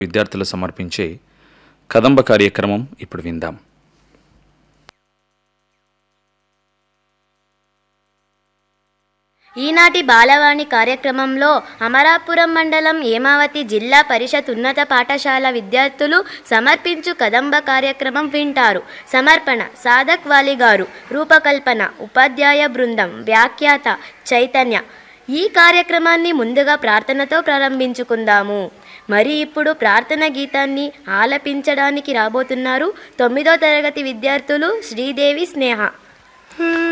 విద్యార్థులు సమర్పించే కదంబ కార్యక్రమం ఇప్పుడు విందాం ఈనాటి బాలవాణి కార్యక్రమంలో అమరాపురం మండలం ఏమావతి జిల్లా పరిషత్ ఉన్నత పాఠశాల విద్యార్థులు సమర్పించు కదంబ కార్యక్రమం వింటారు సమర్పణ సాధక్ వాలి గారు రూపకల్పన ఉపాధ్యాయ బృందం వ్యాఖ్యాత చైతన్య ఈ కార్యక్రమాన్ని ముందుగా ప్రార్థనతో ప్రారంభించుకుందాము మరి ఇప్పుడు ప్రార్థన గీతాన్ని ఆలపించడానికి రాబోతున్నారు తొమ్మిదో తరగతి విద్యార్థులు శ్రీదేవి స్నేహ